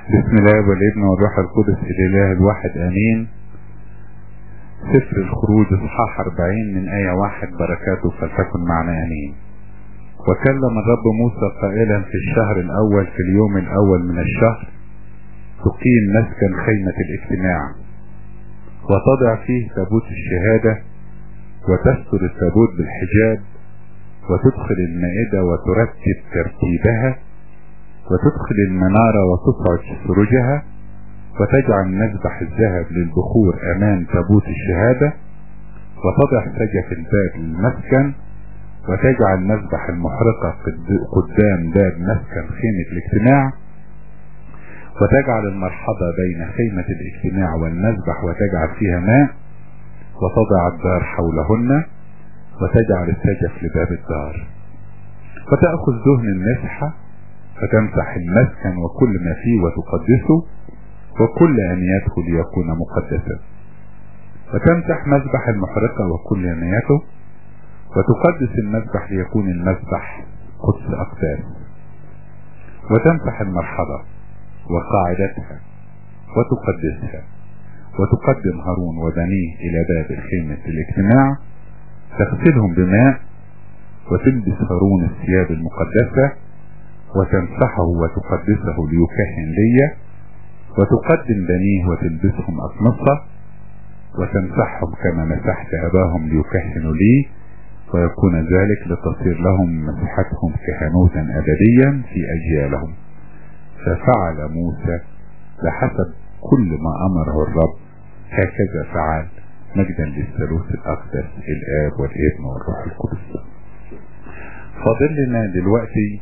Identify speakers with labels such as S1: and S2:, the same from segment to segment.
S1: بسم الله والابن والروح القدس الاله الواحد امين سفر الخروج اصحاح 40 من آية واحد بركاته فلتكن معنا امين وكلم الرب موسى قائلا في الشهر الاول في اليوم الاول من الشهر تقيم مسكن خيمة الاجتماع وتضع فيه تابوت الشهادة وتستر التابوت بالحجاب وتدخل المائدة وترتب ترتيبها وتدخل المنارة وتصعد سروجها وتجعل مذبح الذهب للبخور أمام تابوت الشهادة وتضع سجف الباب للمسكن وتجعل مذبح المحرقة قدام باب مسكن خيمة الاجتماع وتجعل المرحضة بين خيمة الاجتماع والمذبح وتجعل فيها ماء وتضع الدار حولهن وتجعل السجف لباب الدار وتأخذ دهن المسحة فتمسح المسكن وكل ما فيه وتقدسه وكل أن يدخل ليكون مقدسا وتمسح مذبح المحرقة وكل أنيته وتقدس المذبح ليكون المذبح قدس أقداس وتمسح المرحضة وقاعدتها وتقدسها وتقدم هارون وبنيه إلى باب خيمة الاجتماع تغسلهم بماء وتلبس هارون الثياب المقدسة وتمسحه وتقدسه ليكهن لي وتقدم بنيه وتلبسهم أقمصة وتمسحهم كما مسحت أباهم ليكهنوا لي ويكون ذلك لتصير لهم مسحتهم كهنوتا أبديا في أجيالهم ففعل موسى بحسب كل ما أمره الرب هكذا فعل مجدا للثالوث الأقدس الآب والابن والروح القدس فاضل لنا دلوقتي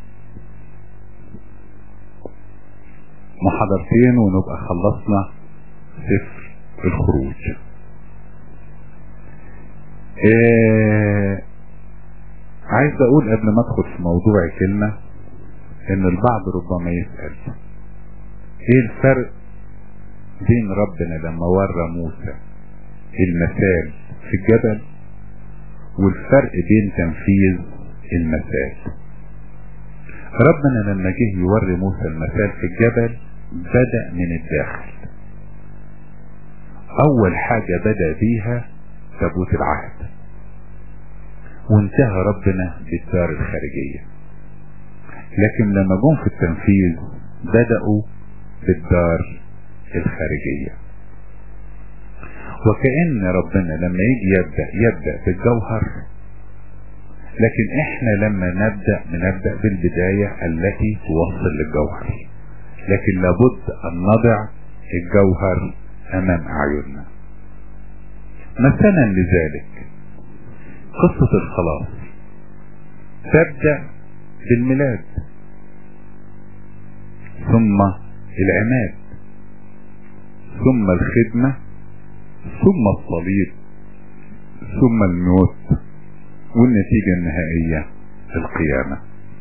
S1: محاضرتين ونبقى خلصنا سفر الخروج إيه عايز اقول قبل ما ادخل في موضوع كلمة ان البعض ربما يسأل ايه الفرق بين ربنا لما ورى موسى المثال في الجبل والفرق بين تنفيذ المثال ربنا لما جه يوري موسى المثال في الجبل بدأ من الداخل اول حاجة بدأ بيها تابوت العهد وانتهى ربنا بالدار الخارجية لكن لما جم في التنفيذ بدأوا بالدار الخارجية وكأن ربنا لما يجي يبدأ يبدأ بالجوهر لكن احنا لما نبدأ بنبدأ بالبداية التي توصل للجوهر لكن لابد ان نضع الجوهر امام اعيننا مثلا لذلك قصة الخلاص تبدأ بالميلاد ثم العماد ثم الخدمة ثم الصليب ثم الموت والنتيجة النهائية القيامة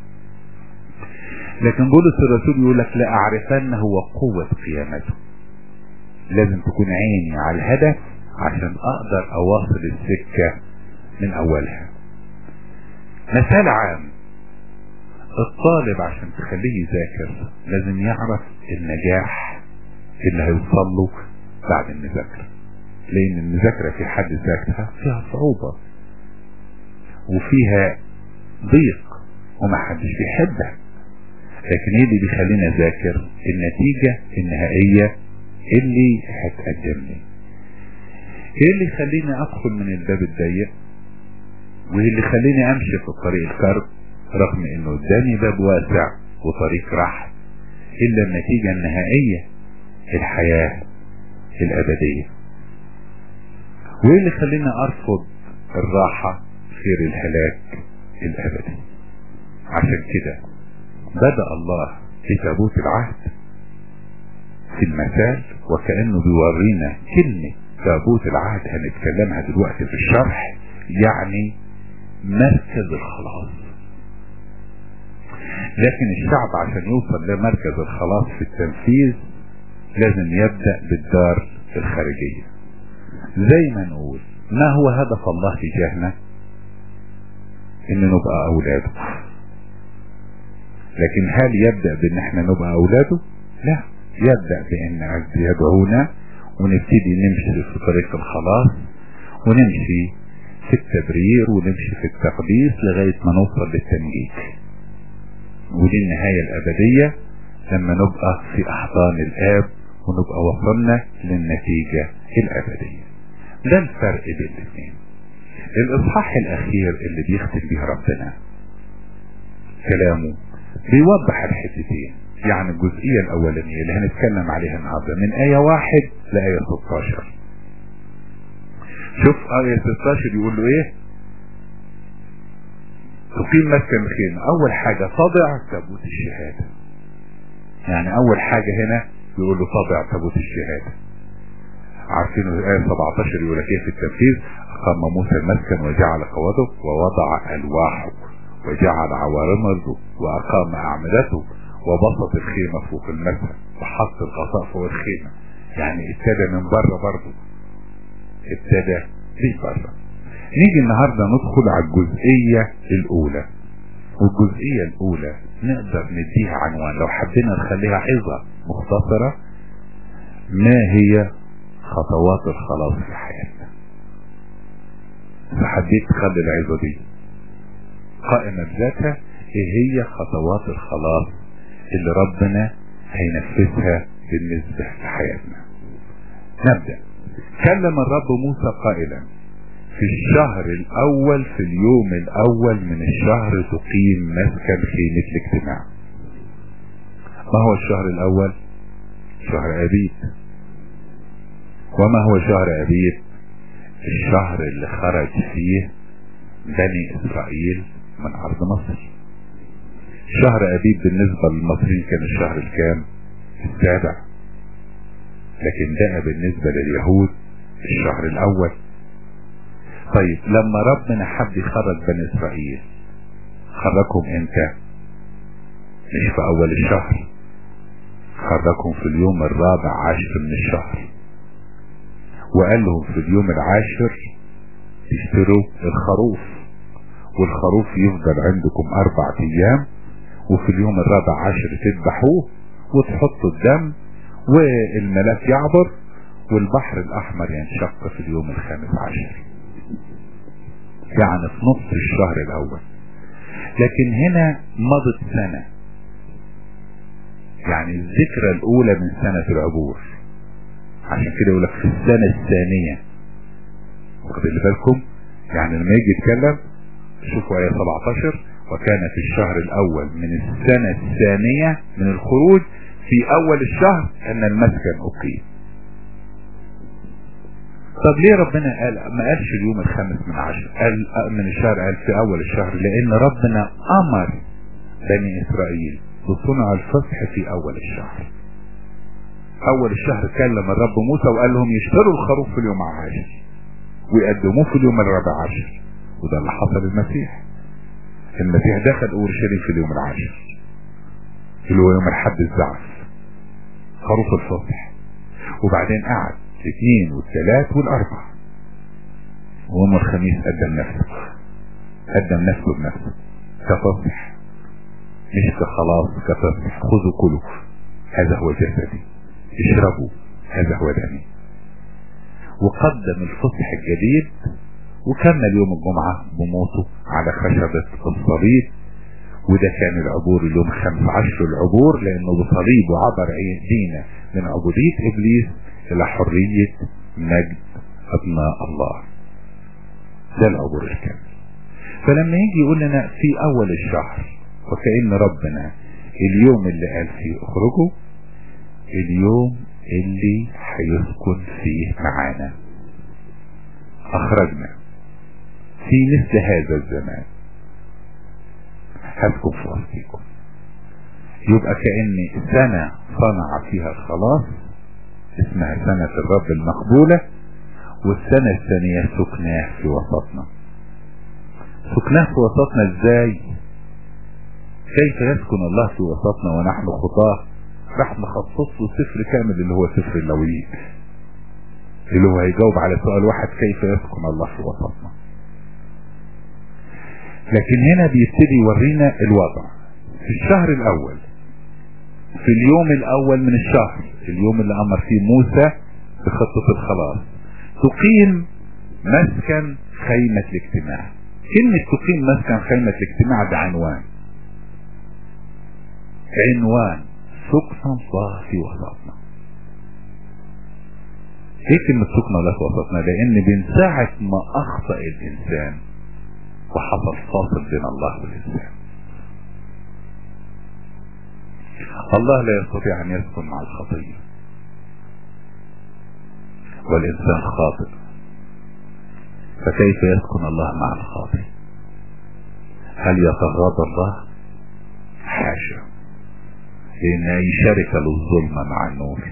S1: لكن بولس الرسول يقول لك لا اعرفنه وقوة قيامته لازم تكون عيني على الهدف عشان اقدر اواصل السكة من اولها مثال عام الطالب عشان تخليه يذاكر لازم يعرف النجاح اللي هيوصل له بعد المذاكرة لان المذاكرة في حد ذاتها فيها صعوبة وفيها ضيق ومحدش بيحبها لكن ايه اللي بيخليني اذاكر النتيجة النهائية اللي هتقدم لي ايه اللي يخليني ادخل من الباب الضيق وايه اللي يخليني امشي في الطريق الكرب رغم انه قدامي باب واسع وطريق راحة الا النتيجة النهائية الحياة الابدية وايه اللي يخليني ارفض الراحة خير الهلاك الابدي عشان كده بدأ الله في تابوت العهد في المثال وكأنه بيورينا كلمة تابوت العهد هنتكلمها دلوقتي في الشرح يعني مركز الخلاص لكن الشعب عشان يوصل لمركز الخلاص في التنفيذ لازم يبدأ بالدار الخارجية زي ما نقول ما هو هدف الله تجاهنا ان نبقى اولاده لكن هل يبدأ بان احنا نبقى اولاده لا يبدأ بأن عز يدعونا ونبتدي نمشي في طريق الخلاص ونمشي في التبرير ونمشي في التقديس لغاية ما نوصل للتنجيك ودي النهاية الأبدية لما نبقى في أحضان الآب ونبقى وصلنا للنتيجة الأبدية ده الفرق بين الاثنين الإصحاح الأخير اللي بيختم بيه ربنا كلامه بيوضح الحتتين يعني الجزئية الأولانية اللي هنتكلم عليها النهاردة من آية واحد لآية 16 شوف آية 16 يقول له إيه تقيم مسكن الخيمة أول حاجة تضع تابوت الشهادة يعني أول حاجة هنا يقول له تضع تابوت الشهادة عارفين الآية 17 يقول لك إيه في التنفيذ أقام موسى المسكن وجعل قواده ووضع ألواحه وجعل عوارمه وأقام أعمدته وبسط الخيمة فوق المسكن وحط الغطاء فوق الخيمة يعني ابتدى من بره برضه ابتدى من بره نيجي النهاردة ندخل على الجزئية الأولى والجزئية الأولى نقدر نديها عنوان لو حبينا نخليها عظة مختصرة ما هي خطوات الخلاص في حياتنا فحبيت تخلي العظة دي قائمة بذاتها ايه هي خطوات الخلاص اللي ربنا هينفذها بالنسبة لحياتنا نبدأ كلم الرب موسى قائلا في الشهر الاول في اليوم الاول من الشهر تقيم مسكن خيمة الاجتماع ما هو الشهر الاول شهر ابيب وما هو شهر ابيب الشهر اللي خرج فيه بني اسرائيل من ارض مصر شهر ابيب بالنسبة للمصريين كان الشهر الكام السابع لكن ده بالنسبة لليهود الشهر الاول طيب لما ربنا حب يخرج بني اسرائيل خرجهم امتى مش في اول الشهر خرجهم في اليوم الرابع عشر من الشهر وقال لهم في اليوم العاشر اشتروا الخروف والخروف يفضل عندكم اربع ايام وفي اليوم الرابع عشر تذبحوه وتحطوا الدم والملاك يعبر والبحر الاحمر ينشق في اليوم الخامس عشر يعني في نصف الشهر الاول لكن هنا مضت سنة يعني الذكرى الاولى من سنة العبور عشان كده يقول لك في السنة الثانية واخد بالكم يعني لما يجي يتكلم شوفوا آية 17 وكان في الشهر الأول من السنة الثانية من الخروج في أول الشهر أن المسكن أقيم طب ليه ربنا قال ما قالش اليوم الخامس من عشر قال من الشهر قال في أول الشهر لأن ربنا أمر بني إسرائيل بصنع الفصح في أول الشهر أول الشهر كلم الرب موسى وقال لهم يشتروا الخروف في اليوم العاشر ويقدموه في اليوم الرابع عشر وده اللي حصل المسيح المسيح دخل اورشليم في اليوم العاشر اللي هو يوم الحد الزعف خروف الفصح وبعدين قعد الاثنين والثلاث والاربع ويوم الخميس قدم نفسه قدم نفسه بنفسه كفصح مش كخلاص كفصح خذوا كلوا هذا هو جسدي اشربوا هذا هو دمي وقدم الفصح الجديد وكمل يوم الجمعة بموته على خشبة الصليب وده كان العبور اليوم خمس عشر العبور لانه بصليبه عبر ايدينا من عبودية ابليس الى حرية مجد ابناء الله ده العبور الكامل فلما يجي يقول لنا في اول الشهر وكأن ربنا اليوم اللي قال فيه اخرجوا اليوم اللي هيسكن فيه معانا اخرجنا في مثل هذا الزمان هسكن في وسطكم يبقى كأن سنة صنع فيها الخلاص اسمها سنة الرب المقبولة والسنة الثانية سكناه في وسطنا سكناه في وسطنا ازاي كيف يسكن الله في وسطنا ونحن خطاه راح نخصص له سفر كامل اللي هو سفر اللويين اللي هو هيجاوب على سؤال واحد كيف يسكن الله في وسطنا لكن هنا بيبتدي يورينا الوضع في الشهر الاول في اليوم الاول من الشهر اليوم اللي امر فيه موسى بخطة الخلاص تقيم مسكن خيمة الاجتماع كلمة تقيم مسكن خيمة الاجتماع ده عنوان عنوان سكن الله في وسطنا ايه كلمة سكن الله في وسطنا لان من ساعة ما اخطأ الانسان وحصل فاصل بين الله والانسان الله لا يستطيع ان يسكن مع الخطية والانسان خاطئ فكيف يسكن الله مع الخاطئ هل يتغاضى الله حاشا لان اي شركة للظلم مع النور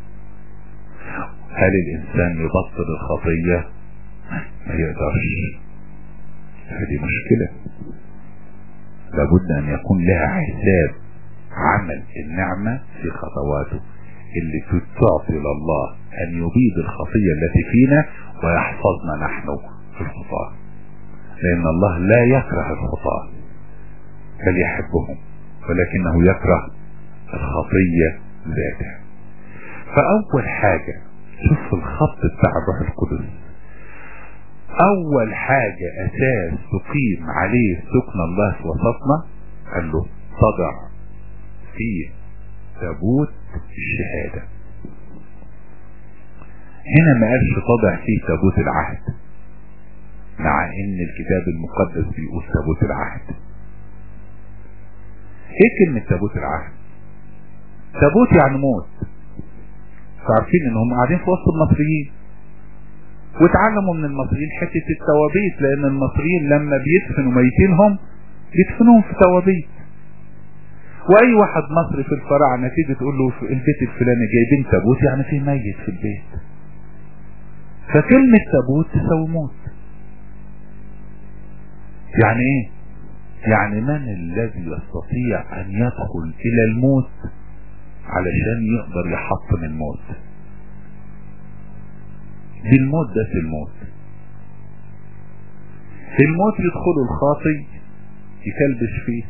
S1: هل الانسان يبطل الخطية ما يقدرش هذه مشكلة لابد ان يكون لها حساب عمل النعمة في خطواته اللي تعطي لله ان يبيد الخطية التي فينا ويحفظنا نحن في الخطاة لان الله لا يكره الخطاة بل يحبهم ولكنه يكره الخطية ذاتها فاول حاجة شوف الخط بتاع الروح القدس اول حاجة اساس تقيم عليه سكن الله في وسطنا قال له تضع فيه تابوت الشهادة هنا ما قالش تضع فيه تابوت العهد مع ان الكتاب المقدس بيقول تابوت العهد ايه كلمة تابوت العهد تابوت يعني موت عارفين انهم قاعدين في وسط المصريين واتعلموا من المصريين حتة التوابيت لان المصريين لما بيدفنوا ميتينهم يدفنوهم في توابيت واي واحد مصري في الفراعنة تيجي تقول له في البيت الفلاني جايبين تابوت يعني في ميت في البيت فكلمة تابوت تساوي موت يعني ايه يعني من الذي يستطيع ان يدخل الى الموت علشان يقدر يحطم الموت بالموت ده في الموت في الموت يدخل الخاطي يكلبش فيه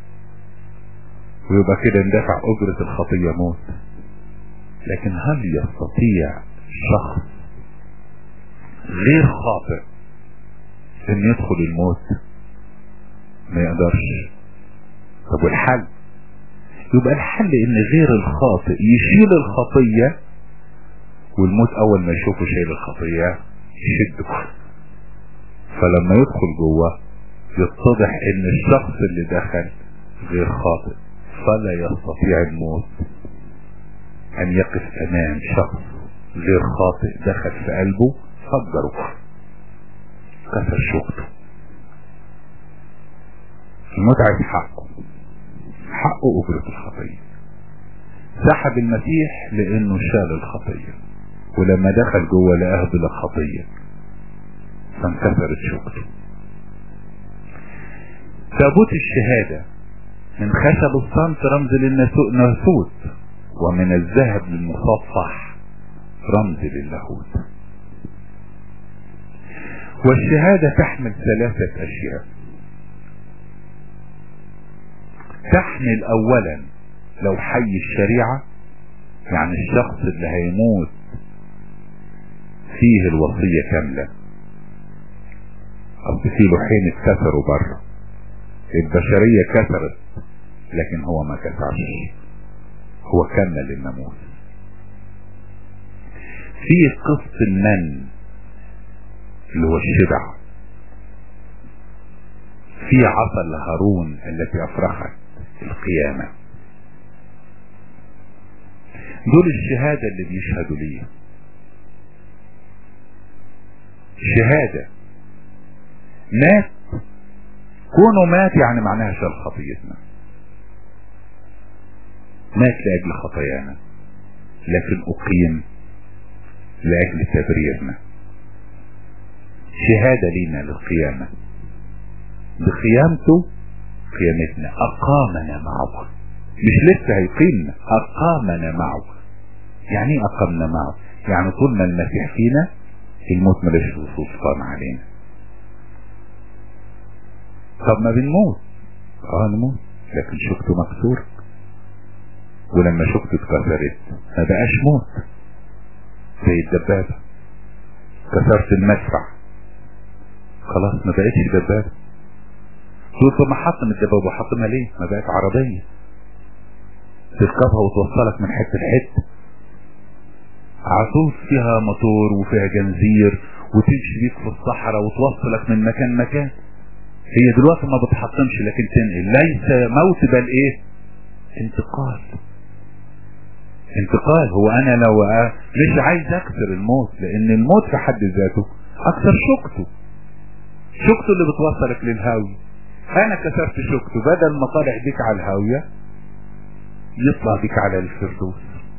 S1: ويبقى كده اندفع اجرة الخطية موت لكن هل يستطيع شخص غير خاطئ ان يدخل الموت ما يقدرش طب والحل يبقى الحل ان غير الخاطئ يشيل الخطية والموت اول ما يشوفه شايل الخطية يشده فلما يدخل جوه يتضح ان الشخص اللي دخل غير خاطئ فلا يستطيع الموت ان يقف امام شخص غير خاطئ دخل في قلبه فجره كسر شوكته الموت عايز حقه حقه اجرة الخطية سحب المسيح لانه شال الخطية ولما دخل جوه لقاه بلا خطية فانكسرت شوكته تابوت الشهادة من خشب الصمت رمز للناسوت ومن الذهب للمصفح رمز للاهوت والشهادة تحمل ثلاثة اشياء تحمل اولا لو حي الشريعة يعني الشخص اللي هيموت فيه الوصية كاملة اصل في لوحين اتكسروا بره البشرية كسرت لكن هو ما كسرش هو كمل الناموس في قسط المن اللي هو الشبع في عصا لهارون التي افرخت القيامة دول الشهادة اللي بيشهدوا ليه شهادة مات كونه مات يعني معناها شال خطيتنا مات لأجل خطايانا لكن أقيم لأجل تبريرنا شهادة لينا للقيامة بقيامته قيامتنا أقامنا معه مش لسه هيقيمنا أقامنا معه يعني ايه أقامنا معه يعني طول ما المسيح فينا الموت ملوش سلطان علينا طب ما بنموت اه نموت لكن شفته مكسور ولما شفت اتكسرت ما بقاش موت زي الدبابة كسرت المدفع خلاص ما بقتش دبابة تقول طب ما حطم الدبابة وحطمها ليه ما بقت عربية تركبها وتوصلك من حتة لحتة عطوف فيها موتور وفيها جنزير وتمشي بيك في الصحراء وتوصلك من مكان مكان هي دلوقتي ما بتحطمش لكن تنقل ليس موت بل ايه انتقال انتقال هو انا لو مش عايز اكسر الموت لان الموت في حد ذاته اكثر شوكته شوكته اللي بتوصلك للهاوية انا كسرت شوكته بدل ما طالع بيك على الهاوية يطلع بيك على الفردوس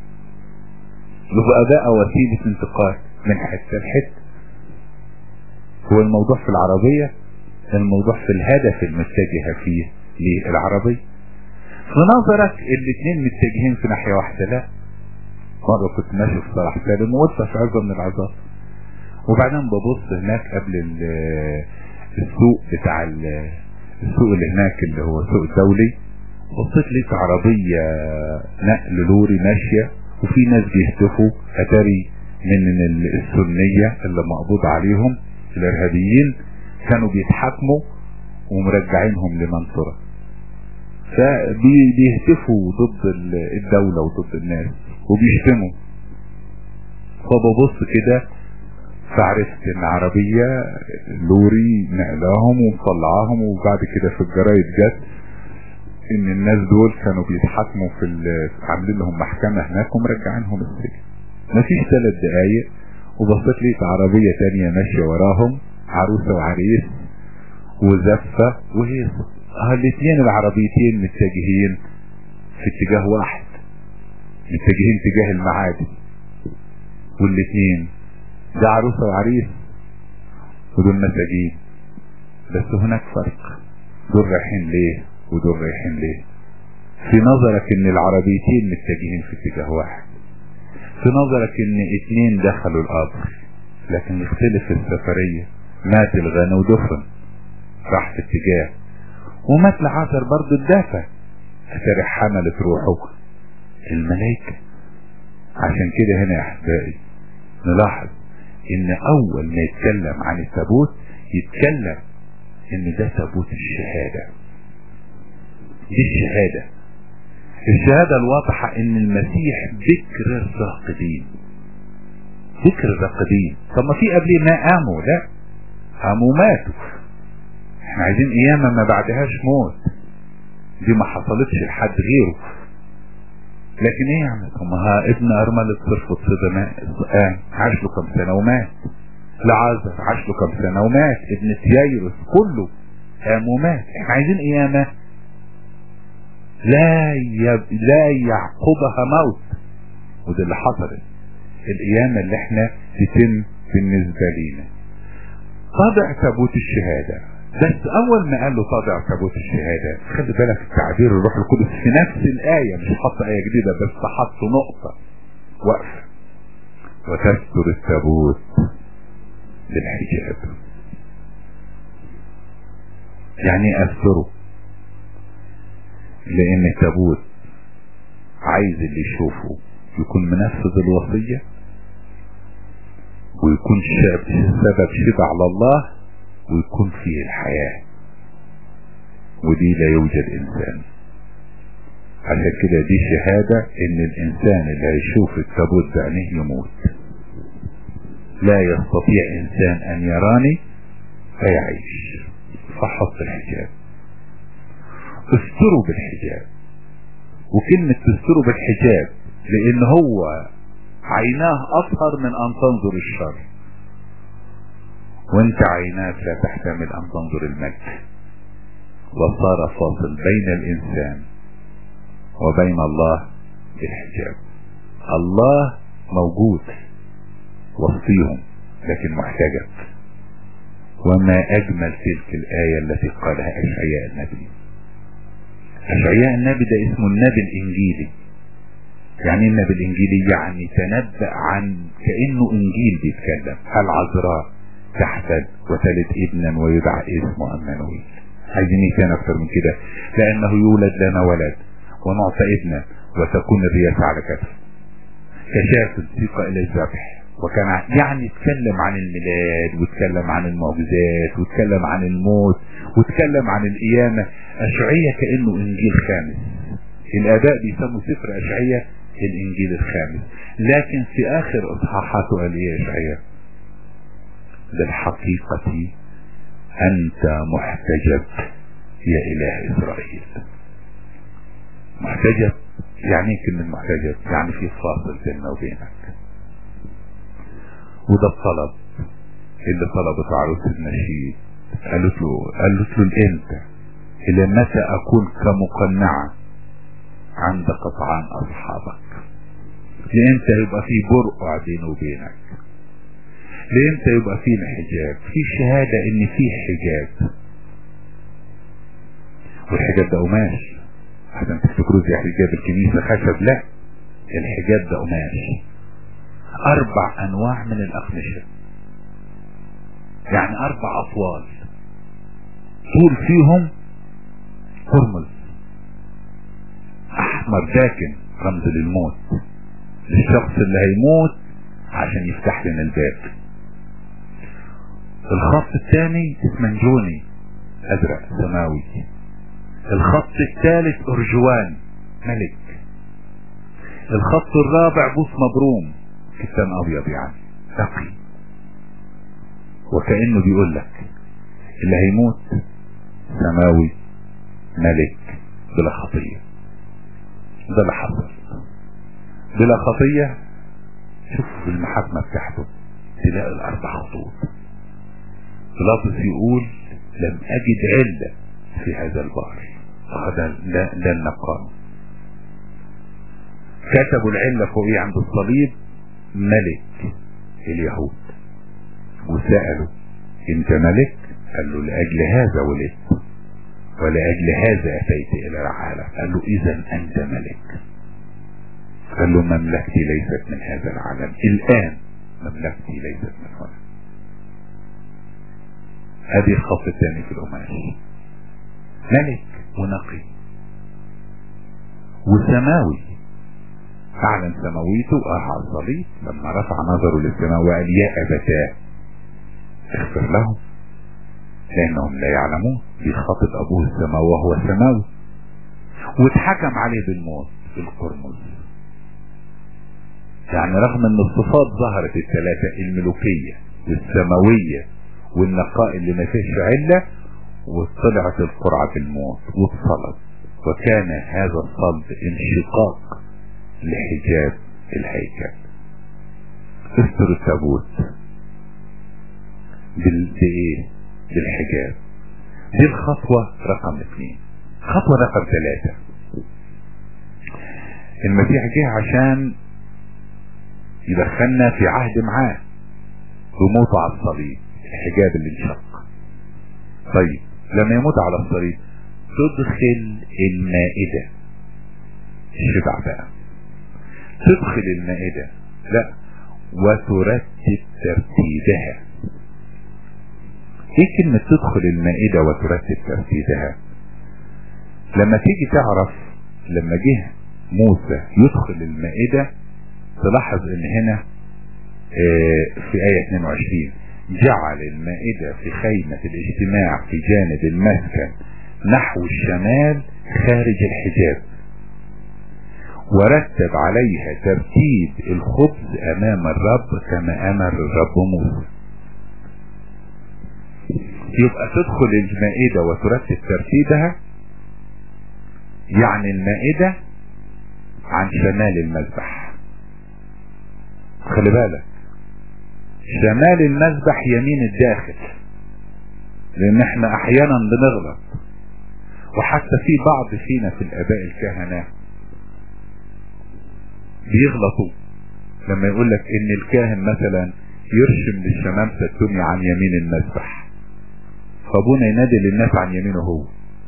S1: يبقى بقى وسيلة انتقال من حتة لحتة هو الموضوع في العربية الموضوع في الهدف المتجهة فيه للعربية في نظرك الاثنين متجهين في ناحية واحدة لا مرة كنت ماشي في صلاح سالم وقلت في عزة من العظات وبعدين ببص هناك قبل السوق بتاع السوق اللي هناك اللي هو سوق الدولي بصيت لقيت عربية نقل لوري ماشية وفي ناس بيهتفوا اتاري من السنية اللي مقبوض عليهم الارهابيين كانوا بيتحاكموا ومرجعينهم لمنصورة فبيهتفوا ضد الدولة وضد الناس وبيشتموا فببص كده فعرفت ان عربية لوري نقلاهم ومطلعاهم وبعد كده في الجرايد جت ان الناس دول كانوا بيتحاكموا في عاملين لهم محكمة هناك ومرجعينهم السجن مفيش ثلاث دقايق وبصيت لقيت عربية تانية ماشية وراهم عروسة وعريس وزفة وهي الاثنين العربيتين متجهين في اتجاه واحد متجهين اتجاه المعادي والاثنين ده عروسة وعريس ودول مساجين بس هناك فرق دول رايحين ليه ودول رايحين ليه في نظرك ان العربيتين متجهين في اتجاه واحد في نظرك ان اتنين دخلوا القبر لكن يختلف السفرية مات الغنى ودفن راح في اتجاه ومات العذر برضه اتدافى اتاري حملت روحه الملائكة عشان كده هنا يا احبائي نلاحظ ان اول ما يتكلم عن التابوت يتكلم ان ده تابوت الشهادة دي الشهادة الشهادة الواضحة ان المسيح ذكر الراقدين ذكر الراقدين طب ما في قبليه ما قاموا لا قاموا ماتوا احنا عايزين قيامة ما بعدهاش موت دي ما حصلتش لحد غيره لكن ايه يعني طب ها ابن ارملة صرفة صدى قام عاش له كم سنة ومات لعازر عاش له كم سنة ومات ابن تيايروس كله قام ومات احنا عايزين قيامة لا يب... لا يعقبها موت وده اللي حصلت القيامة اللي احنا تتم بالنسبة لينا طابع تابوت الشهادة بس اول ما قال له طابع تابوت الشهادة خلي بالك التعبير الروح القدس في نفس الآية مش حط آية جديدة بس حط نقطة وقفة وتستر التابوت للحجاب يعني أستره لان التابوت عايز اللي يشوفه يكون منفذ الوصية ويكون سبب شبع على الله ويكون فيه الحياة ودي لا يوجد انسان عشان كده دي شهادة ان الانسان اللي هيشوف التابوت بعينيه يموت لا يستطيع انسان ان يراني فيعيش فحط الحجاب استروا بالحجاب وكلمة تستروا بالحجاب لان هو عيناه اطهر من ان تنظر الشر وانت عيناك لا تحتمل ان تنظر المجد وصار فاصل بين الانسان وبين الله الحجاب الله موجود وسطيهم لكن محتجب وما اجمل تلك الايه التي قالها اشعياء النبي اشعياء النبي ده اسمه النبي الانجيلي يعني النبي الانجيلي يعني تنبأ عن كأنه انجيل بيتكلم العذراء تحتل وتلد ابنا ويدعى اسمه امانويل عايزين ايه تاني اكتر من كده لانه يولد لنا ولد ونعطى ابنا وتكون الرياسة على كتفه كشاف الثقة إلى الذبح وكان يعني اتكلم عن الميلاد واتكلم عن المعجزات واتكلم عن الموت واتكلم عن القيامة أشعية كأنه إنجيل خامس الآباء بيسموا سفر أشعية الإنجيل الخامس لكن في آخر إصحاحاته قال إيه أشعية بالحقيقة أنت محتجب يا إله إسرائيل محتجب يعني ايه كلمة محتجب يعني في فاصل بيننا وبينك وده الطلب اللي طلبت عروس النشيد قالت له قالت له الامتى الى متى اكون كمقنعة عند قطعان اصحابك لامتى يبقى في برقع بيني وبينك لامتى يبقى في حجاب في شهادة ان في حجاب والحجاب ده قماش عشان تفتكروا زي حجاب الكنيسة خشب لا الحجاب ده قماش اربع انواع من الاقمشة يعني اربع اطوال طول فيهم هرمز احمر داكن رمز للموت للشخص اللي هيموت عشان يفتح لنا الباب الخط الثاني اسمنجوني ازرق سماوي الخط الثالث ارجوان ملك الخط الرابع بوس مبروم كتان ابيض يعني تقي وكأنه بيقول لك اللي هيموت سماوي ملك بلا خطية ده اللي حصل بلا خطية شوف في المحاكمة بتاعته تلاقي الاربع خطوط بيلاطس يقول لم اجد علة في هذا البحر هذا لا, لا النقام كتبوا العلة فوقيه عند الصليب ملك اليهود وسألوا انت ملك قال له لأجل هذا ولدت ولأجل هذا أتيت إلى العالم قال له إذا أنت ملك قال له مملكتي ليست من هذا العالم الآن مملكتي ليست من هنا هذه الخط الثاني في القماش ملك ونقي وسماوي اعلن سماويته اه على الصليب لما رفع نظره للسماء وقال يا ابتاه اغفر لهم لانهم لا يعلمون بيخاطب ابوه السماء وهو سماوي واتحكم عليه بالموت بالقرمز يعني رغم ان الصفات ظهرت الثلاثة الملوكية والسماوية والنقاء اللي ما فيش علة وطلعت القرعة بالموت واتصلب وكان هذا الصلب انشقاق لحجاب الهيكل استر التابوت بايه بالحجاب دي الخطوة رقم اثنين خطوة رقم ثلاثة المسيح جه عشان يدخلنا في عهد معاه بموته على الصليب الحجاب اللي انشق طيب لما يموت على الصليب تدخل المائدة الشبع بقى تدخل المائدة لا وترتب ترتيبها ايه كلمة تدخل المائدة وترتب ترتيبها لما تيجي تعرف لما جه موسى يدخل المائدة تلاحظ ان هنا اه في آية 22 جعل المائدة في خيمة الاجتماع في جانب المسكن نحو الشمال خارج الحجاب ورتب عليها ترتيب الخبز امام الرب كما امر الرب موسى يبقى تدخل المائدة وترتب ترتيبها يعني المائدة عن شمال المذبح خلي بالك شمال المذبح يمين الداخل لان احنا احيانا بنغلط وحتى في بعض فينا في الاباء الكهنة بيغلطوا لما يقول لك ان الكاهن مثلا يرشم للشمامسة الدنيا عن يمين المذبح فابونا ينادي للناس عن يمينه هو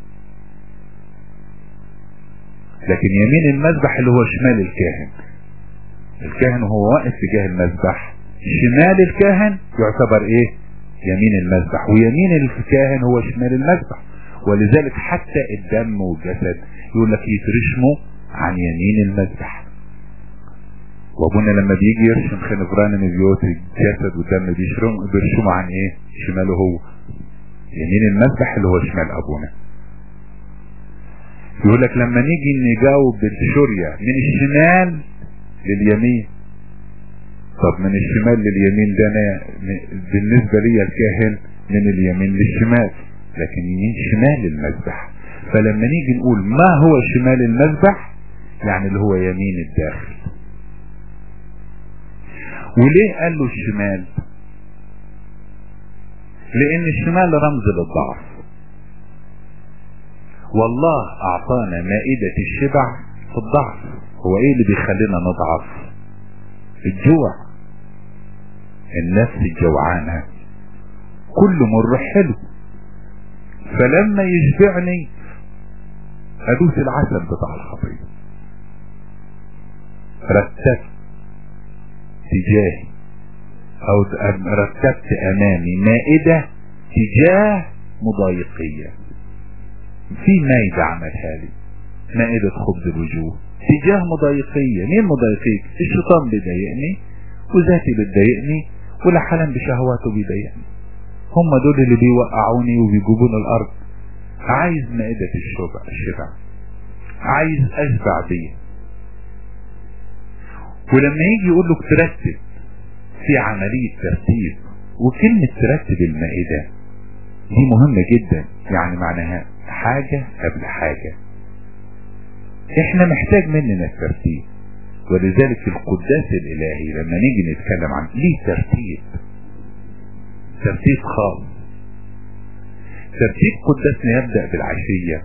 S1: لكن يمين المذبح اللي هو شمال الكاهن الكاهن وهو واقف تجاه المذبح شمال الكاهن يعتبر ايه يمين المذبح ويمين الكاهن هو شمال المذبح ولذلك حتى الدم والجسد يقول لك يترشموا عن يمين المذبح وابونا لما بيجي يرشم خنفران نبيوت الجسد والدم بيشرم بيرشمه عن ايه شماله هو يمين المذبح اللي هو شمال ابونا يقول لك لما نيجي نجاوب بالشورية من الشمال لليمين طب من الشمال لليمين ده انا بالنسبة لي الكاهن من اليمين للشمال لكن يمين شمال المذبح فلما نيجي نقول ما هو شمال المذبح يعني اللي هو يمين الداخل وليه قال له الشمال لان الشمال رمز للضعف والله اعطانا مائدة الشبع في الضعف هو ايه اللي بيخلينا نضعف الجوع النفس الجوعانة كل مر حلو فلما يشبعني ادوس العسل بتاع الخطية رتبت تجاهي او رتبت امامي مائدة تجاه مضايقية في مائدة عملها لي مائدة خبز الوجوه تجاه مضايقية مين مضايقيك الشيطان بيضايقني وذاتي بتضايقني والحلم بشهواته بيضايقني هم دول اللي بيوقعوني وبيجيبوني الارض عايز مائدة الشبع الشبع عايز اشبع بيه ولما يجي يقول له ترتب في عملية ترتيب وكلمة ترتب المائدة دي مهمة جدا يعني معناها حاجة قبل حاجة احنا محتاج مننا الترتيب ولذلك في القداس الالهي لما نيجي نتكلم عن ليه ترتيب ترتيب خاص ترتيب قداسنا يبدأ بالعشية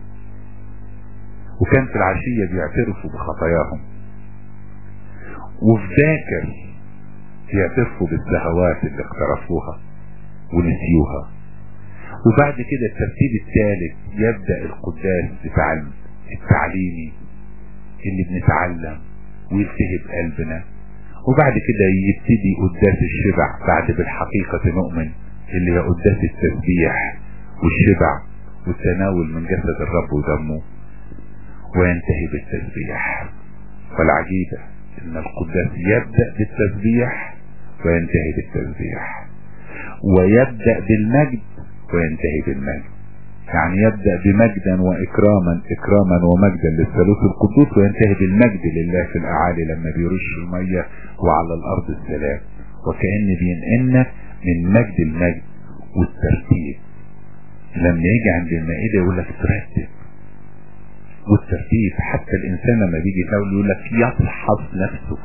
S1: وكان في العشية بيعترفوا بخطاياهم وفي ذاكر يعترفوا بالشهوات اللي اقترفوها ونسيوها وبعد كده الترتيب الثالث يبدأ القداس بتاع التعليمي اللي بنتعلم ويلتهب قلبنا وبعد كده يبتدي قداس الشبع بعد بالحقيقة نؤمن اللي هي قداس التسبيح والشبع والتناول من جسد الرب ودمه وينتهي بالتسبيح والعجيبة ان القداس يبدأ بالتسبيح وينتهي بالتسبيح ويبدأ بالمجد وينتهي بالمجد يعني يبدأ بمجدا وإكراما إكراما ومجدا للثالوث القدوس وينتهي بالمجد لله في الأعالي لما بيرش المية وعلى الأرض السلام وكأن بينقلنا من مجد المجد والترتيب لما يجي عند المائدة يقول لك ترتب والترتيب حتى الإنسان لما بيجي يحاول يقول لك يفحص نفسه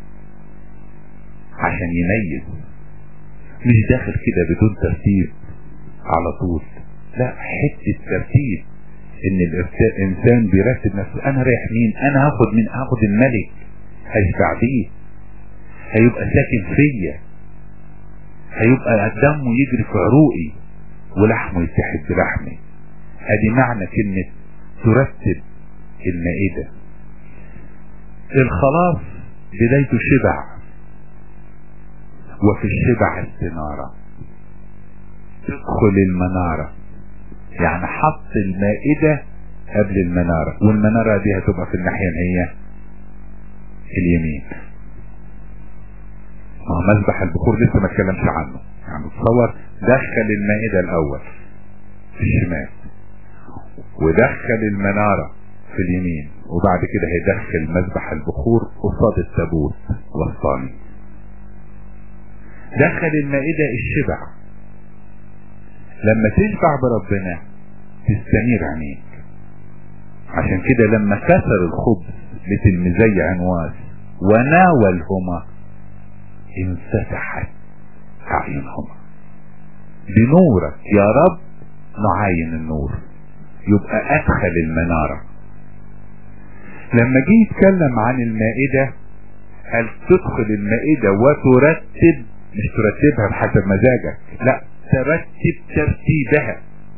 S1: عشان يميز مش داخل كده بدون ترتيب على طول لا حتة ترتيب ان الانسان بيرتب نفسه انا رايح مين انا هاخد من هاخد الملك هشبع بيه هيبقى ساكن فيا هيبقى دمه يجري في عروقي ولحمه يتحد بلحمي ادي معنى كلمة ترتب المائدة الخلاص بدايته شبع وفي الشبع استنارة تدخل المنارة يعني حط المائدة قبل المنارة والمنارة دي هتبقى في الناحية هي اليمين ما هو مذبح البخور لسه ما اتكلمش عنه يعني تصور دخل المائدة الاول في الشمال ودخل المنارة في اليمين وبعد كده هيدخل مذبح البخور قصاد التابوت وسطاني دخل المائدة الشبع لما تشبع بربنا تستنير عينيك عشان كده لما كسر الخبز لتلميذي عنواس وناولهما انفتحت اعينهما بنورك يا رب نعاين النور يبقى ادخل المنارة لما جه يتكلم عن المائدة هل تدخل المائدة وترتب مش ترتبها بحسب مزاجك لا ترتب ترتيبها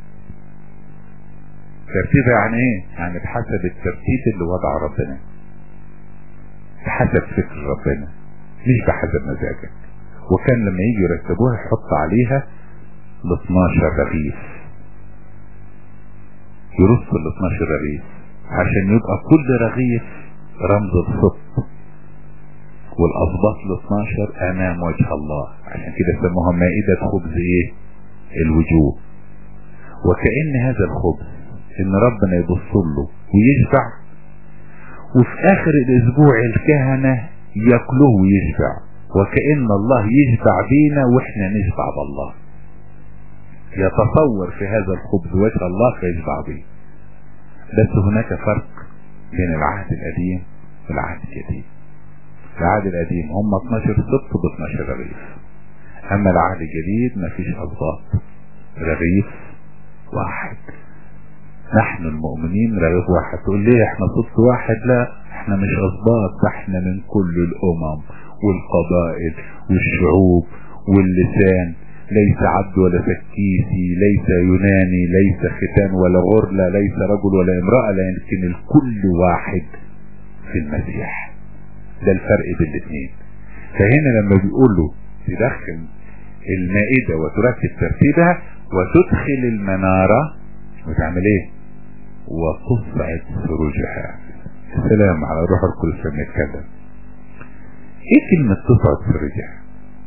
S1: ترتيبها يعني ايه يعني بحسب الترتيب اللي وضع ربنا بحسب فكر ربنا مش بحسب مزاجك وكان لما يجي يرتبوها يحط عليها ال 12 رغيف يرص ال 12 رغيف عشان يبقى كل رغيف رمز الصدق والأصباط ال 12 أمام وجه الله عشان كده سموها مائدة خبز إيه؟ الوجوه وكأن هذا الخبز إن ربنا يبص له ويشبع وفي آخر الأسبوع الكهنة ياكلوه ويشبع وكأن الله يشبع بينا وإحنا نشبع بالله يتصور في هذا الخبز وجه الله فيشبع به بس هناك فرق بين العهد القديم والعهد الجديد العهد القديم هم 12 سبط ب 12 رغيف اما العهد الجديد مفيش اسباط رغيف واحد نحن المؤمنين رغيف واحد تقول ليه احنا سبط واحد لا احنا مش اسباط ده احنا من كل الامم والقبائل والشعوب واللسان ليس عبد ولا سكيسي ليس يوناني ليس ختان ولا غرلة ليس رجل ولا امرأة لكن الكل واحد في المسيح ده الفرق بين الاثنين فهنا لما بيقول له تدخل المائدة وترتب ترتيبها وتدخل المنارة وتعمل ايه وتصعد سروجها السلام على روح القدس لما يتكلم ايه كلمة تصعد سروجها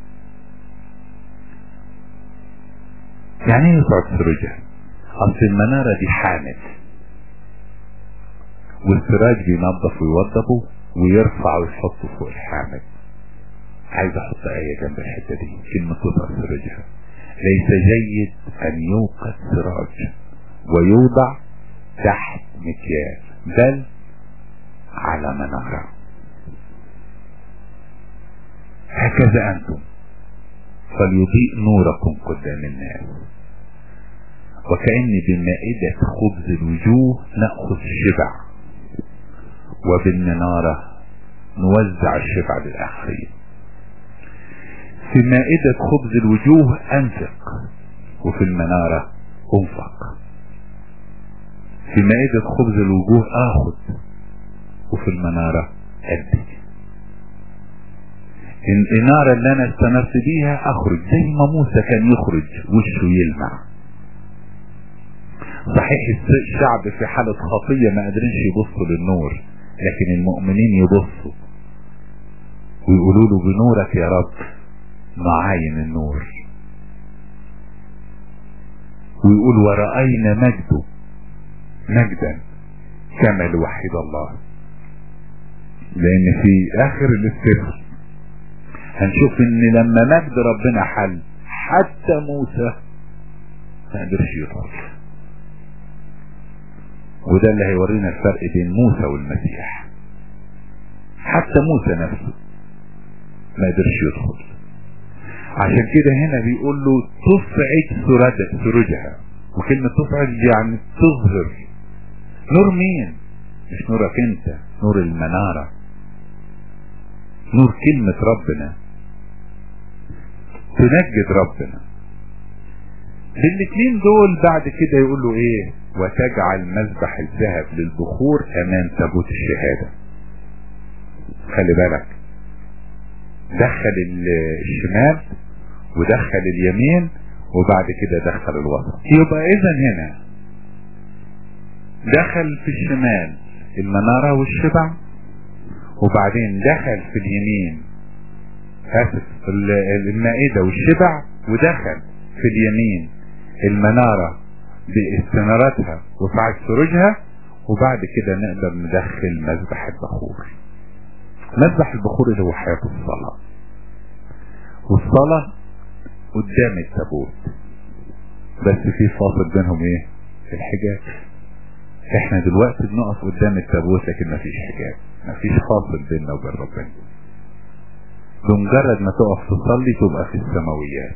S1: يعني ايه يصعد سروجها اصل المنارة دي حامل والسراج بينظف ويوضبه ويرفع ويحطه فوق الحامل عايز احط ايه جنب الحته دي كلمه تظهر سراجها ليس جيد ان يوقد سراج ويوضع تحت مكيال بل على مناره هكذا انتم فليضيء نوركم قدام الناس وكأن بمائدة خبز الوجوه نأخذ الشبع وبالمنارة نوزع الشبع للآخرين في مائدة خبز الوجوه أنفق وفي المنارة أنفق في مائدة خبز الوجوه آخذ وفي المنارة أدي الإنارة اللي أنا استنرت بيها أخرج زي ما موسى كان يخرج وشه يلمع صحيح الشعب في حالة خطية ما قادرينش يبصوا للنور لكن المؤمنين يبصوا ويقولوا له بنورك يا رب نعاين النور ويقول ورأينا مجده مجدا كما لوحيد الله لان في اخر السر هنشوف ان لما مجد ربنا حل حتى موسى ما قدرش يطول وده اللي هيورينا الفرق بين موسى والمسيح حتى موسى نفسه ما قدرش يدخل عشان كده هنا بيقول له تصعد سرجها وكلمة تصعد يعني تظهر نور مين مش نورك انت نور المنارة نور كلمة ربنا تنجد ربنا الاثنين دول بعد كده يقول له ايه وتجعل مذبح الذهب للبخور امام تابوت الشهادة خلي بالك دخل الشمال ودخل اليمين وبعد كده دخل الوسط يبقى اذا هنا دخل في الشمال المنارة والشبع وبعدين دخل في اليمين اسف المائدة والشبع ودخل في اليمين المنارة باستنارتها وسعة سروجها وبعد كده نقدر ندخل مذبح البخور مذبح البخور اللي هو حياة الصلاة والصلاة قدام التابوت بس في فاصل بينهم ايه الحجاب احنا دلوقتي بنقف قدام التابوت لكن مفيش حجاب مفيش فاصل بيننا وبين ربنا بمجرد ما تقف تصلي تبقى في السماويات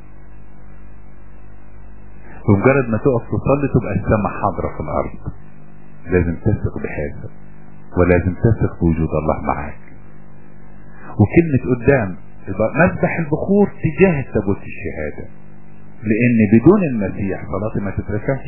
S1: بمجرد ما تقف تصلي تبقى السماء حاضرة في الارض لازم تثق بهذا ولازم تثق بوجود الله معاك وكلمة قدام مذبح البخور تجاه تابوت الشهادة لان بدون المسيح صلاتي ما تترفعش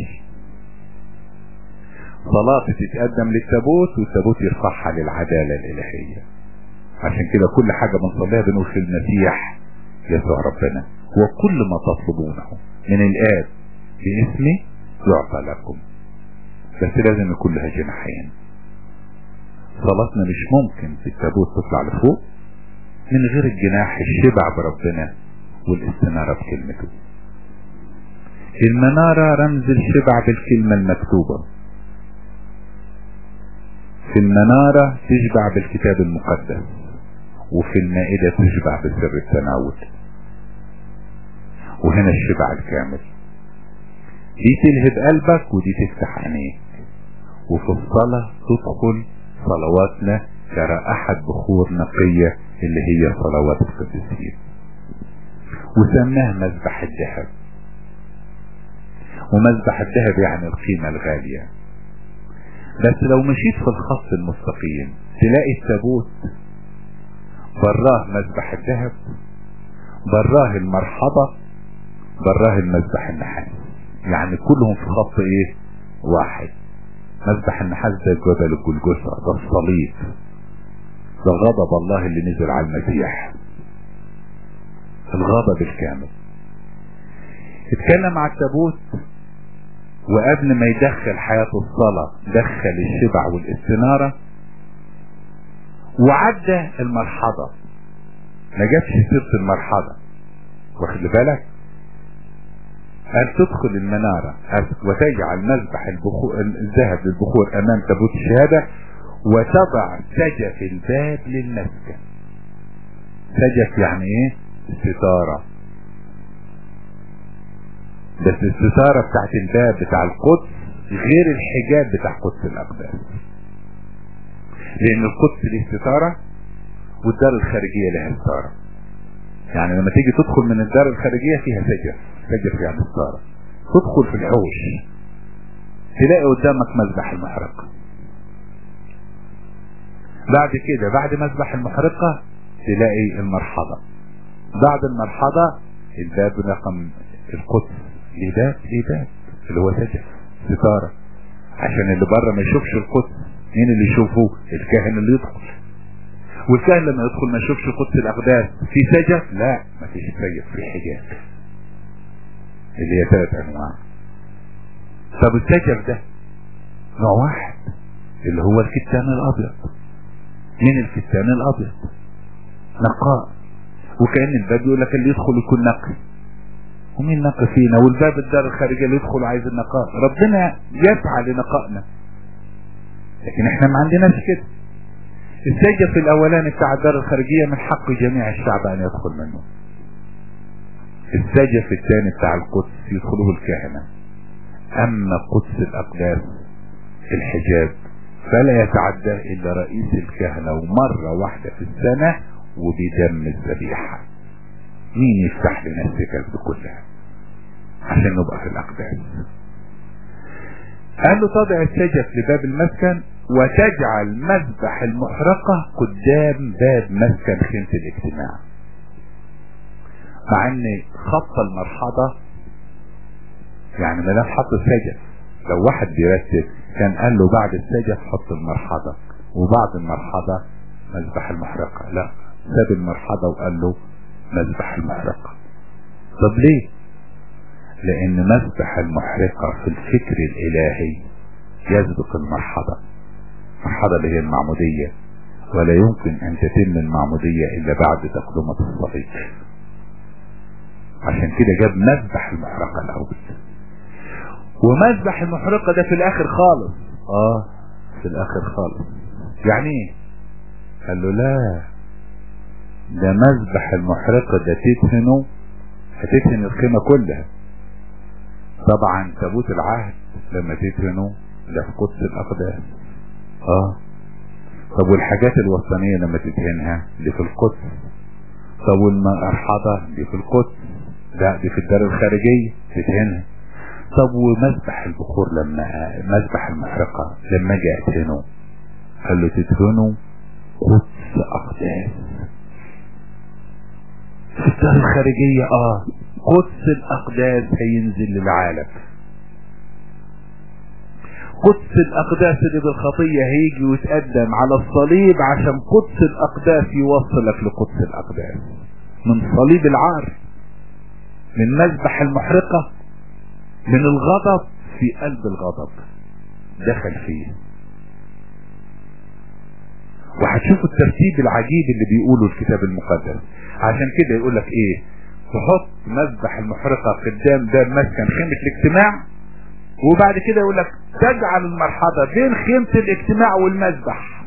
S1: صلاتي تتقدم للتابوت والتابوت يرفعها للعدالة الالهية عشان كده كل حاجة بنصليها بنقول في المسيح يسوع ربنا وكل ما تطلبونه من الآب باسمي يعطى لكم بس لازم يكون لها جناحين صلاتنا مش ممكن في التابوت تطلع لفوق من غير الجناح الشبع بربنا والاستنارة بكلمته المنارة رمز الشبع بالكلمة المكتوبة في المنارة تشبع بالكتاب المقدس وفي المائدة تشبع بسر التناول وهنا الشبع الكامل دي تلهب قلبك ودي تفتح عينيك وفي الصلاة تدخل صلواتنا كرائحة بخور نقية اللي هي صلوات القديسين وسماه مذبح الذهب ومذبح الذهب يعني القيمة الغالية بس لو مشيت في الخط المستقيم تلاقي التابوت براه مذبح الذهب براه المرحبة براه المذبح النحاس يعني كلهم في خط ايه واحد مذبح النحاس ده جبل الجلجثة ده الصليب ده غضب الله اللي نزل على المسيح الغضب الكامل اتكلم على التابوت وقبل ما يدخل حياة الصلاة دخل الشبع والاستنارة وعدى المرحضة ما جابش سيرة المرحضة واخد بالك قال تدخل المنارة وتجعل مذبح البخور الذهب للبخور امام تابوت الشهادة وتضع سجف الباب للمسكن سجف يعني ايه ستارة بس الستارة بتاعت الباب بتاع القدس غير الحجاب بتاع قدس الاقداس لان القدس ليه ستارة والدار الخارجية لها ستارة يعني لما تيجي تدخل من الدار الخارجية فيها سجف سجف يعني ستارة تدخل في الحوش تلاقي قدامك مذبح المحرقة بعد كده بعد مذبح المحرقة تلاقي المرحضة بعد المرحضة الباب رقم القدس ليه باب ليه باب اللي هو سجف ستارة عشان اللي بره ما يشوفش القدس مين اللي يشوفه الكاهن اللي يدخل والكاهن لما يدخل ما يشوفش قدس الاقداس في سجف لا ما فيش سجف في حجاب اللي هي ثلاث انواع طب السجف ده نوع واحد اللي هو الكتان الابيض مين الكتان الابيض نقاء وكأن الباب يقول لك اللي يدخل يكون نقي ومين نقي فينا والباب الدار الخارجية اللي يدخل عايز النقاء ربنا يسعى لنقائنا لكن احنا ما عندناش كده السجف الاولاني بتاع الدار الخارجية من حق جميع الشعب ان يدخل منه السجف الثاني بتاع القدس يدخله الكهنة اما قدس الاقداس الحجاب فلا يتعدى الا رئيس الكهنة ومرة واحدة في السنة وبدم الذبيحة مين يفتح لنا السكك دي كلها عشان نبقى في الاقداس قال له تضع السجف لباب المسكن وتجعل مذبح المحرقة قدام باب مسكن خيمة الاجتماع مع ان خط المرحضة يعني ما دام حط السجف لو واحد بيرتب كان قال له بعد السجف حط المرحضة وبعد المرحضة مذبح المحرقة لا ساب المرحضة وقال له مذبح المحرقة طب ليه لان مذبح المحرقة في الفكر الالهي يسبق المرحضة المرحضة اللي هي المعمودية ولا يمكن ان تتم المعمودية الا بعد تقدمة الصليب عشان كده جاب مذبح المحرقة الاول ومذبح المحرقة ده في الاخر خالص اه في الاخر خالص يعني ايه قال له لا ده مذبح المحرقة ده تدهنه هتدهن الخيمة كلها طبعا تابوت العهد لما تدهنه ده في قدس الاقداس اه طب والحاجات الوطنية لما تدهنها دي في القدس طب والمرحضة دي في القدس لا دي في الدار الخارجية تدهنها طب ومذبح البخور لما مذبح المحرقة لما جاء ادهنه قال له تدهنه قدس اقداس في الدار الخارجية اه قدس الاقداس هينزل للعالم قدس الاقداس اللي بالخطية هيجي ويتقدم على الصليب عشان قدس الاقداس يوصلك لقدس الاقداس من صليب العار من مذبح المحرقة من الغضب في قلب الغضب دخل فيه وهتشوف الترتيب العجيب اللي بيقوله الكتاب المقدس عشان كده يقول لك ايه تحط مذبح المحرقة قدام باب مسكن خيمة الاجتماع وبعد كده يقول لك تجعل المرحضة بين خيمة الاجتماع والمذبح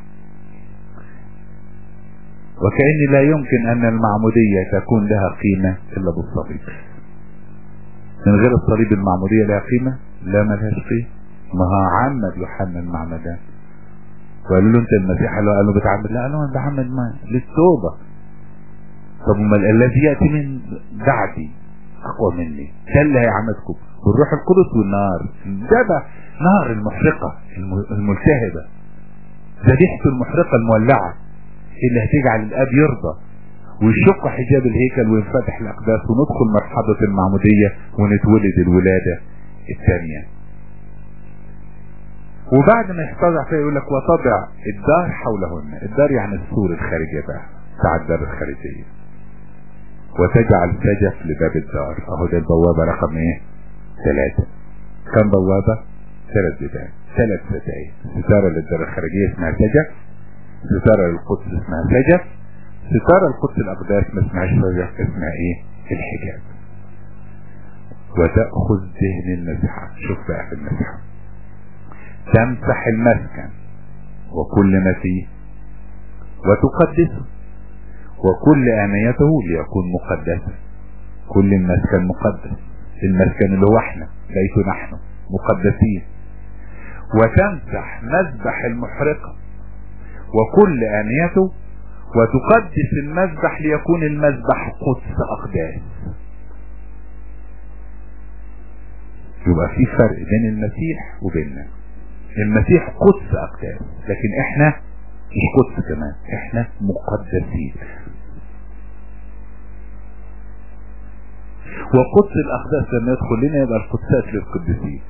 S1: وكأن لا يمكن ان المعمودية تكون لها قيمة الا بالصليب من غير الصليب المعمودية لها قيمة لا ملهاش قيمة ما هو عمد يوحنا المعمدان وقالوا له انت المسيح قال له قال له بتعمد لا قال له انا بعمد ما للتوبة طب امال الذي ياتي من بعدي اقوى مني ده اللي هيعمدكم بالروح القدس والنار ده بقى نار المحرقة الملتهبة ذبيحته المحرقة المولعة اللي هتجعل الاب يرضى ويشق حجاب الهيكل وينفتح الاقداس وندخل مرحبة المعمودية ونتولد الولادة الثانية وبعد ما يحتضع فيها يقول لك وتضع الدار حولهن الدار يعني السور الخارجية بقى بتاع الدار الخارجية وتجعل سجف لباب الدار اهو ده البوابة رقم ايه ثلاثة كم بوابة ثلاث بيبان ثلاث ستاير ستارة للدار الخارجية اسمها سجف ستارة للقدس اسمها سجف ستارة القدس الأقداس ما اسمهاش سجف اسمها ايه الحجاب وتأخذ ذهن المسحة شوف بقى في المسحة تمسح المسكن وكل ما فيه وتقدسه وكل آنيته ليكون مقدسا كل المسكن مقدس المسكن اللي هو احنا ليس نحن مقدسين وتمسح مذبح المحرقة وكل آنيته وتقدس المذبح ليكون المذبح قدس أقداس يبقى في فرق بين المسيح وبيننا المسيح قدس أقداس لكن احنا مش قدس كمان احنا مقدسين وقدس الأقداس لما يدخل لنا يبقى القدسات للقدسين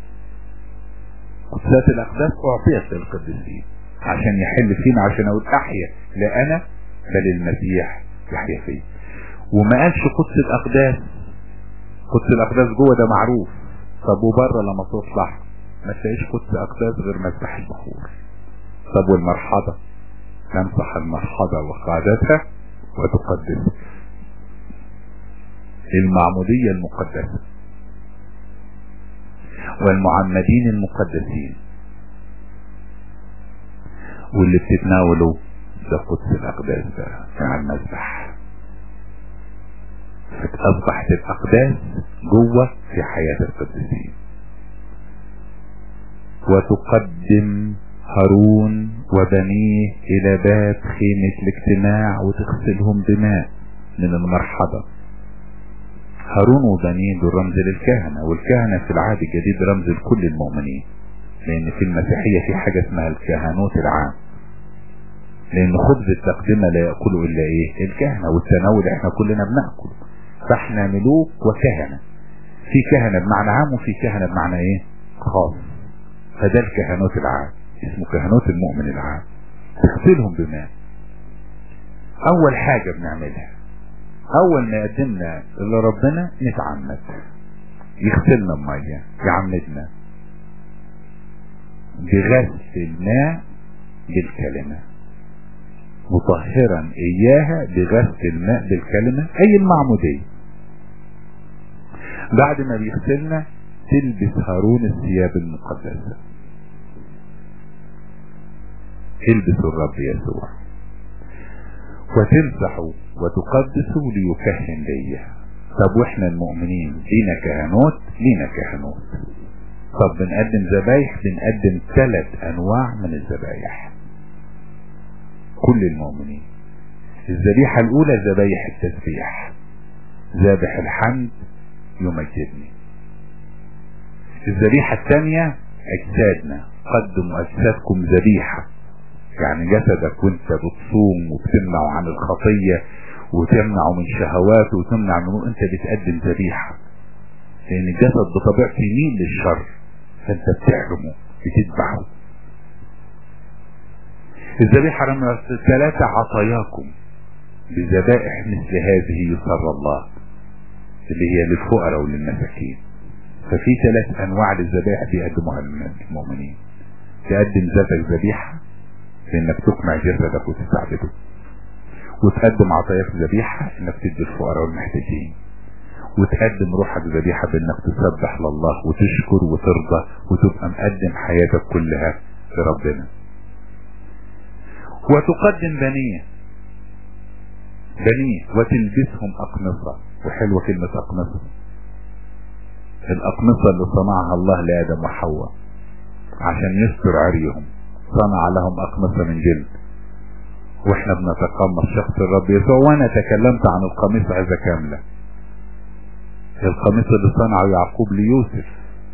S1: قدسات الأقداس أعطيت للقدسين عشان يحل فينا عشان أقول أحيا لا أنا بل المسيح يحيا فيه وما قالش قدس الأقداس قدس الأقداس جوه ده معروف طب وبره لما تطلع ما تلاقيش قدس أقداس غير مسبح البخور طب والمرحضة تمسح المرحضة وقادتها وتقدس المعمودية المقدسة والمعمدين المقدسين واللي بتتناولوا ده قدس الأقداس ده مع المذبح أصبحت الأقداس جوه في حياة القديسين وتقدم هارون وبنيه إلى باب خيمة الاجتماع وتغسلهم بماء من المرحبة هارون وبنيه دول رمز للكهنة والكهنة في العهد الجديد رمز لكل المؤمنين لأن في المسيحية في حاجة اسمها الكهنوت العام لأن خبز التقدمة لا يأكله إلا إيه الكهنة والتناول إحنا كلنا بنأكل فإحنا ملوك وكهنة في كهنة بمعنى عام وفي كهنة بمعنى إيه خاص فده الكهنوت العام اسمه كهنوت المؤمن العام تغسلهم بماء أول حاجة بنعملها أول ما يقدمنا لربنا نتعمد يغسلنا بمية يعمدنا بغسل الماء بالكلمة مطهرا إياها بغسل الماء بالكلمة أي المعمودية بعد ما بيغسلنا تلبس هارون الثياب المقدسة البسوا الرب يسوع وتمسحوا وتقدسوا ليكهن ليا طب واحنا المؤمنين لينا كهنوت لينا كهنوت طب بنقدم ذبايح بنقدم ثلاث انواع من الذبايح كل المؤمنين الذبيحة الاولى ذبايح التسبيح ذابح الحمد يمجدني الذبيحة الثانية اجسادنا قدموا اجسادكم ذبيحة يعني جسدك وانت بتصوم وبتمنع عن الخطية وتمنع من شهواته وتمنع من انت بتقدم ذبيحة لان الجسد بطبيعته يميل للشر فانت بتحرمه بتذبحه الذبيحة رمى ثلاثة عطاياكم بذبائح مثل هذه يسر الله اللي هي للفقراء وللمساكين ففي ثلاث انواع للذبائح بيقدموها المؤمنين تقدم ذاتك ذبيحة لانك تقمع جسدك وتستعبده وتقدم عطاياك ذبيحة انك تدي الفقراء والمحتاجين وتقدم روحك ذبيحة بانك تسبح لله وتشكر وترضى وتبقى مقدم حياتك كلها لربنا وتقدم بنيه بنيه وتلبسهم أقمصة وحلوة كلمة أقمصة الأقمصة اللي صنعها الله لآدم وحواء عشان يستر عريهم صنع لهم أقمصة من جلد واحنا بنتقمص شخص الرب يسوع وانا تكلمت عن القميص عزة كاملة القميص اللي صنعه يعقوب ليوسف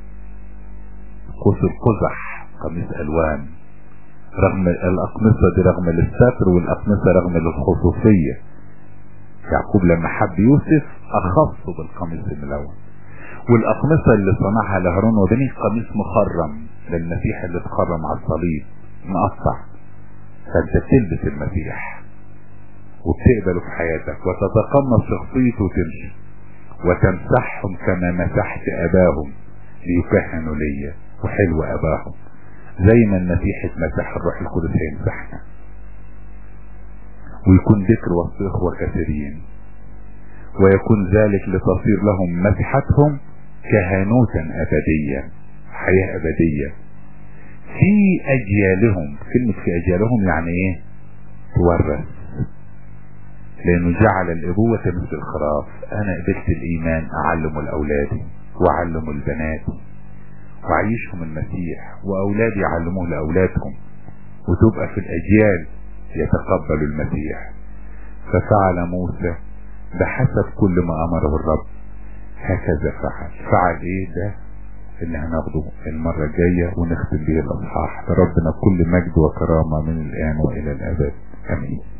S1: قوس القزح قميص الوان رغم الأقمصة دي رغم الستر والأقمصة رغم الخصوصية يعقوب لما حب يوسف أخصه بالقميص الملون والأقمصة اللي صنعها لهارون وبنيه قميص مخرم للمسيح اللي اتخرم على الصليب مقطع فانت بتلبس المسيح وبتقبله في حياتك وتتقمص شخصيته وتمشي وتمسحهم كما مسحت أباهم ليكهنوا ليا وحلو أباهم زي ما المسيح اتمسح الروح القدس هيمسحنا ويكون ذكر وسط إخوة كثيرين ويكون ذلك لتصير لهم مسحتهم كهنوتا أبديا حياة أبدية في أجيالهم كلمة في أجيالهم يعني إيه تورث لأنه جعل الأبوة مثل الخراف أنا قبلت الإيمان أعلم لأولادي وأعلم البنات وأعيشهم المسيح وأولادي يعلموه لأولادهم وتبقى في الأجيال يتقبل المسيح ففعل موسى بحسب كل ما أمره الرب هكذا فعل فعل إيه ده اللي هناخده المرة الجاية ونختم به الأصحاح ربنا كل مجد وكرامة من الآن وإلى الأبد آمين